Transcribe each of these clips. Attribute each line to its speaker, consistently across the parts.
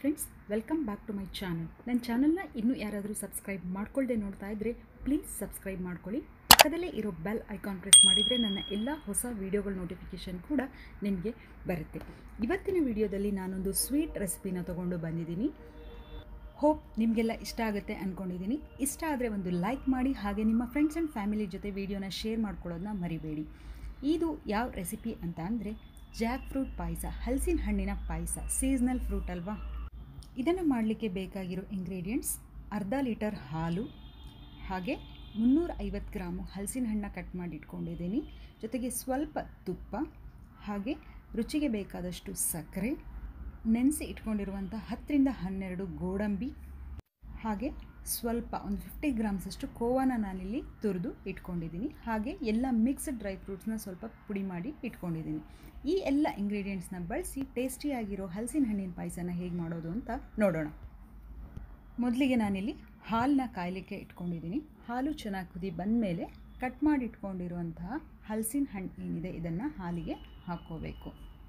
Speaker 1: friends welcome back to my channel ನನ್ನ ಚಾನಲ್ನ ಇನ್ನೂ ಯಾರಾದರೂ ಸಬ್ಸ್ಕ್ರೈಬ್ ಮಾಡ್ಕೊಳ್ಳದೆ ನೋಡ್ತಾ ಇದ್ದರೆ ಪ್ಲೀಸ್ ಸಬ್ಸ್ಕ್ರೈಬ್ ಮಾಡ್ಕೊಳ್ಳಿ ಪಕ್ಕದಲ್ಲೇ ಇರೋ ಬೆಲ್ ಐಕಾನ್ ಪ್ರೆಸ್ ಮಾಡಿದರೆ ನನ್ನ ಎಲ್ಲ ಹೊಸ ವೀಡಿಯೋಗಳ ನೋಟಿಫಿಕೇಷನ್ ಕೂಡ ನಿಮಗೆ ಬರುತ್ತೆ ಇವತ್ತಿನ ವಿಡಿಯೋದಲ್ಲಿ ನಾನೊಂದು ಸ್ವೀಟ್ ರೆಸಿಪಿನ ತೊಗೊಂಡು ಬಂದಿದ್ದೀನಿ ಹೋಪ್ ನಿಮಗೆಲ್ಲ ಇಷ್ಟ ಆಗುತ್ತೆ ಅಂದ್ಕೊಂಡಿದ್ದೀನಿ ಇಷ್ಟ ಆದರೆ ಒಂದು ಲೈಕ್ ಮಾಡಿ ಹಾಗೆ ನಿಮ್ಮ ಫ್ರೆಂಡ್ಸ್ ಆ್ಯಂಡ್ ಫ್ಯಾಮಿಲಿ ಜೊತೆ ವಿಡಿಯೋನ ಶೇರ್ ಮಾಡ್ಕೊಳ್ಳೋದನ್ನ ಮರಿಬೇಡಿ ಇದು ಯಾವ ರೆಸಿಪಿ ಅಂತ ಅಂದರೆ ಜಾಕ್ ಫ್ರೂಟ್ ಪಾಯಸ ಹಲಸಿನ ಹಣ್ಣಿನ ಪಾಯಸ ಸೀಸ್ನಲ್ ಫ್ರೂಟ್ ಅಲ್ವಾ ಇದನ್ನು ಮಾಡಲಿಕ್ಕೆ ಬೇಕಾಗಿರೋ ಇಂಗ್ರೀಡಿಯೆಂಟ್ಸ್ ಅರ್ಧ ಲೀಟರ್ ಹಾಲು ಹಾಗೆ ಮುನ್ನೂರ ಐವತ್ತು ಗ್ರಾಮು ಹಲಸಿನ ಹಣ್ಣು ಕಟ್ ಮಾಡಿ ಇಟ್ಕೊಂಡಿದ್ದೀನಿ ಜೊತೆಗೆ ಸ್ವಲ್ಪ ತುಪ್ಪ ಹಾಗೆ ರುಚಿಗೆ ಬೇಕಾದಷ್ಟು ಸಕ್ಕರೆ ನೆನೆಸಿ ಇಟ್ಕೊಂಡಿರುವಂಥ ಹತ್ತರಿಂದ ಹನ್ನೆರಡು ಗೋಡಂಬಿ ಹಾಗೆ ಸ್ವಲ್ಪ ಒಂದು ಫಿಫ್ಟಿ ಗ್ರಾಮ್ಸಷ್ಟು ಕೋವಾನ ನಾನಿಲ್ಲಿ ತುರಿದು ಇಟ್ಕೊಂಡಿದ್ದೀನಿ ಹಾಗೆ ಎಲ್ಲ ಮಿಕ್ಸ್ಡ್ ಡ್ರೈ ಫ್ರೂಟ್ಸ್ನ ಸ್ವಲ್ಪ ಪುಡಿ ಮಾಡಿ ಇಟ್ಕೊಂಡಿದ್ದೀನಿ ಈ ಎಲ್ಲ ಇಂಗ್ರೀಡಿಯೆಂಟ್ಸ್ನ ಬಳಸಿ ಟೇಸ್ಟಿಯಾಗಿರೋ ಹಲಸಿನ ಹಣ್ಣಿನ ಪಾಯಸನ ಹೇಗೆ ಮಾಡೋದು ಅಂತ ನೋಡೋಣ ಮೊದಲಿಗೆ ನಾನಿಲ್ಲಿ ಹಾಲನ್ನ ಕಾಯಲಿಕ್ಕೆ ಇಟ್ಕೊಂಡಿದ್ದೀನಿ ಹಾಲು ಚೆನ್ನಾಗಿ ಕುದಿ ಬಂದಮೇಲೆ ಕಟ್ ಮಾಡಿ ಇಟ್ಕೊಂಡಿರುವಂತಹ ಹಲಸಿನ ಹಣ್ಣು ಏನಿದೆ ಇದನ್ನು ಹಾಲಿಗೆ ಹಾಕ್ಕೋಬೇಕು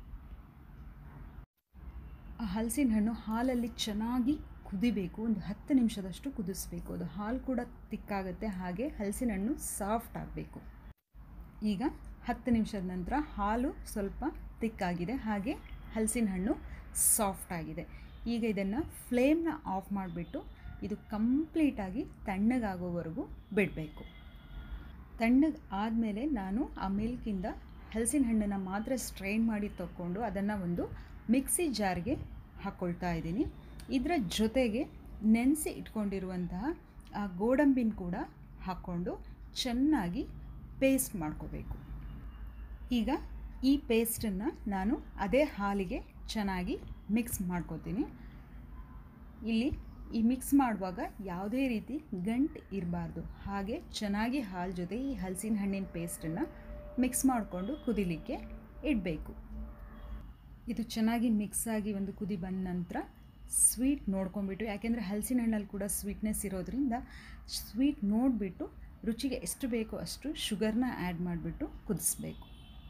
Speaker 1: ಆ ಹಲಸಿನ ಹಣ್ಣು ಹಾಲಲ್ಲಿ ಚೆನ್ನಾಗಿ ಕುದಿಬೇಕು ಒಂದು ಹತ್ತು ನಿಮಿಷದಷ್ಟು ಕುದಿಸ್ಬೇಕು ಅದು ಹಾಲು ಕೂಡ ತಿಕ್ಕಾಗುತ್ತೆ ಹಾಗೆ ಹಲಸಿನ ಹಣ್ಣು ಸಾಫ್ಟ್ ಆಗಬೇಕು ಈಗ ಹತ್ತು ನಿಮಿಷದ ನಂತರ ಹಾಲು ಸ್ವಲ್ಪ ತಿಕ್ಕಾಗಿದೆ ಹಾಗೆ ಹಲಸಿನ ಹಣ್ಣು ಸಾಫ್ಟ್ ಆಗಿದೆ ಈಗ ಇದನ್ನು ಫ್ಲೇಮ್ನ ಆಫ್ ಮಾಡಿಬಿಟ್ಟು ಇದು ಕಂಪ್ಲೀಟಾಗಿ ತಣ್ಣಗಾಗೋವರೆಗೂ ಬಿಡಬೇಕು ತಣ್ಣಗೆ ಆದಮೇಲೆ ನಾನು ಆ ಮಿಲ್ಕಿಂದ ಹಲಸಿನ ಹಣ್ಣನ್ನು ಮಾತ್ರ ಸ್ಟ್ರೈನ್ ಮಾಡಿ ತಗೊಂಡು ಅದನ್ನು ಒಂದು ಮಿಕ್ಸಿ ಜಾರ್ಗೆ ಹಾಕ್ಕೊಳ್ತಾ ಇದ್ದೀನಿ ಇದರ ಜೊತೆಗೆ ನೆನೆಸಿ ಇಟ್ಕೊಂಡಿರುವಂತಹ ಆ ಗೋಡಂಬಿನ ಕೂಡ ಹಾಕ್ಕೊಂಡು ಚೆನ್ನಾಗಿ ಪೇಸ್ಟ್ ಮಾಡ್ಕೋಬೇಕು ಈಗ ಈ ಪೇಸ್ಟನ್ನು ನಾನು ಅದೇ ಹಾಲಿಗೆ ಚೆನ್ನಾಗಿ ಮಿಕ್ಸ್ ಮಾಡ್ಕೋತೀನಿ ಇಲ್ಲಿ ಈ ಮಿಕ್ಸ್ ಮಾಡುವಾಗ ಯಾವುದೇ ರೀತಿ ಗಂಟು ಇರಬಾರ್ದು ಹಾಗೆ ಚೆನ್ನಾಗಿ ಹಾಲು ಜೊತೆ ಈ ಹಲಸಿನ ಹಣ್ಣಿನ ಪೇಸ್ಟನ್ನು ಮಿಕ್ಸ್ ಮಾಡಿಕೊಂಡು ಕುದಿಲಿಕ್ಕೆ ಇಡಬೇಕು ಇದು ಚೆನ್ನಾಗಿ ಮಿಕ್ಸ್ ಆಗಿ ಒಂದು ಕುದಿ ಬಂದ ನಂತರ ಸ್ವೀಟ್ ನೋಡ್ಕೊಂಬಿಟ್ಟು ಯಾಕೆಂದರೆ ಹಲಸಿನ ಹಣ್ಣಲ್ಲಿ ಕೂಡ ಸ್ವೀಟ್ನೆಸ್ ಇರೋದ್ರಿಂದ ಸ್ವೀಟ್ ನೋಡಿಬಿಟ್ಟು ರುಚಿಗೆ ಎಷ್ಟು ಬೇಕೋ ಅಷ್ಟು ಶುಗರ್ನ ಆ್ಯಡ್ ಮಾಡಿಬಿಟ್ಟು ಕುದಿಸ್ಬೇಕು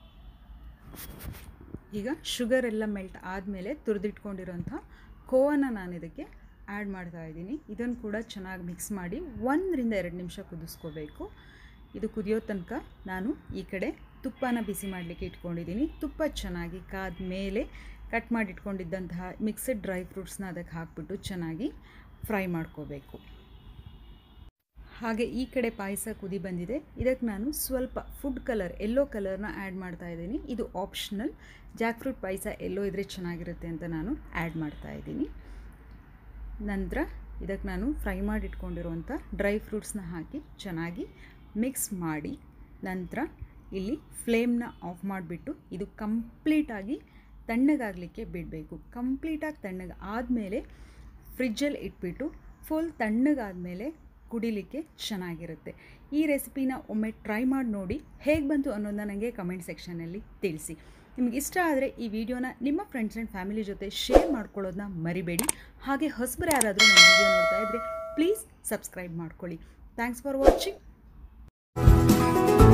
Speaker 1: ಈಗ ಶುಗರ್ ಎಲ್ಲ ಮೆಲ್ಟ್ ಆದಮೇಲೆ ತುರಿದಿಟ್ಕೊಂಡಿರೋಂಥ ಕೋವನ್ನು ನಾನು ಇದಕ್ಕೆ ಆ್ಯಡ್ ಮಾಡ್ತಾ ಇದ್ದೀನಿ ಇದನ್ನು ಕೂಡ ಚೆನ್ನಾಗಿ ಮಿಕ್ಸ್ ಮಾಡಿ ಒಂದರಿಂದ ಎರಡು ನಿಮಿಷ ಕುದಿಸ್ಕೋಬೇಕು ಇದು ಕುದಿಯೋ ತನಕ ನಾನು ಈ ಕಡೆ ತುಪ್ಪನ ಬಿಸಿ ಮಾಡಲಿಕ್ಕೆ ಇಟ್ಕೊಂಡಿದ್ದೀನಿ ತುಪ್ಪ ಚೆನ್ನಾಗಿ ಕಾದ ಮೇಲೆ ಕಟ್ ಮಾಡಿ ಇಟ್ಕೊಂಡಿದ್ದಂತಹ ಮಿಕ್ಸಡ್ ಡ್ರೈ ಫ್ರೂಟ್ಸ್ನ ಅದಕ್ಕೆ ಹಾಕ್ಬಿಟ್ಟು ಚೆನ್ನಾಗಿ ಫ್ರೈ ಮಾಡ್ಕೋಬೇಕು ಹಾಗೆ ಈ ಕಡೆ ಪಾಯಸ ಕುದಿ ಬಂದಿದೆ ಇದಕ್ಕೆ ನಾನು ಸ್ವಲ್ಪ ಫುಡ್ ಕಲರ್ ಎಲ್ಲೋ ಕಲರ್ನ ಆ್ಯಡ್ ಮಾಡ್ತಾ ಇದ್ದೀನಿ ಇದು ಆಪ್ಷನಲ್ ಜಾಕ್ ಫ್ರೂಟ್ ಪಾಯಸ ಎಲ್ಲೋ ಇದ್ದರೆ ಚೆನ್ನಾಗಿರುತ್ತೆ ಅಂತ ನಾನು ಆ್ಯಡ್ ಮಾಡ್ತಾ ಇದ್ದೀನಿ ನಂತರ ಇದಕ್ಕೆ ನಾನು ಫ್ರೈ ಮಾಡಿ ಇಟ್ಕೊಂಡಿರುವಂಥ ಡ್ರೈ ಫ್ರೂಟ್ಸ್ನ ಹಾಕಿ ಚೆನ್ನಾಗಿ ಮಿಕ್ಸ್ ಮಾಡಿ ನಂತರ ಇಲ್ಲಿ ಫ್ಲೇಮ್ನ ಆಫ್ ಮಾಡಿಬಿಟ್ಟು ಇದು ಕಂಪ್ಲೀಟಾಗಿ ತಣ್ಣಗಾಗಲಿಕ್ಕೆ ಬಿಡಬೇಕು ಕಂಪ್ಲೀಟಾಗಿ ತಣ್ಣಗೆ ಆದಮೇಲೆ ಫ್ರಿಜ್ಜಲ್ಲಿ ಇಟ್ಬಿಟ್ಟು ಫುಲ್ ತಣ್ಣಗಾದಮೇಲೆ ಕುಡಿಲಿಕ್ಕೆ ಚೆನ್ನಾಗಿರುತ್ತೆ ಈ ರೆಸಿಪಿನ ಒಮ್ಮೆ ಟ್ರೈ ಮಾಡಿ ನೋಡಿ ಹೇಗೆ ಬಂತು ಅನ್ನೋದನ್ನ ನನಗೆ ಕಮೆಂಟ್ ಸೆಕ್ಷನಲ್ಲಿ ತಿಳಿಸಿ ನಿಮ್ಗೆ ಇಷ್ಟ ಆದರೆ ಈ ವಿಡಿಯೋನ ನಿಮ್ಮ ಫ್ರೆಂಡ್ಸ್ ಆ್ಯಂಡ್ ಫ್ಯಾಮಿಲಿ ಜೊತೆ ಶೇರ್ ಮಾಡ್ಕೊಳ್ಳೋದನ್ನ ಮರಿಬೇಡಿ ಹಾಗೆ ಹೊಸಬರು ಯಾರಾದರೂ ನನ್ನ ವಿಡಿಯೋ ನೋಡ್ತಾ ಇದ್ದರೆ ಪ್ಲೀಸ್ ಸಬ್ಸ್ಕ್ರೈಬ್ ಮಾಡ್ಕೊಳ್ಳಿ ಥ್ಯಾಂಕ್ಸ್ ಫಾರ್ ವಾಚಿಂಗ್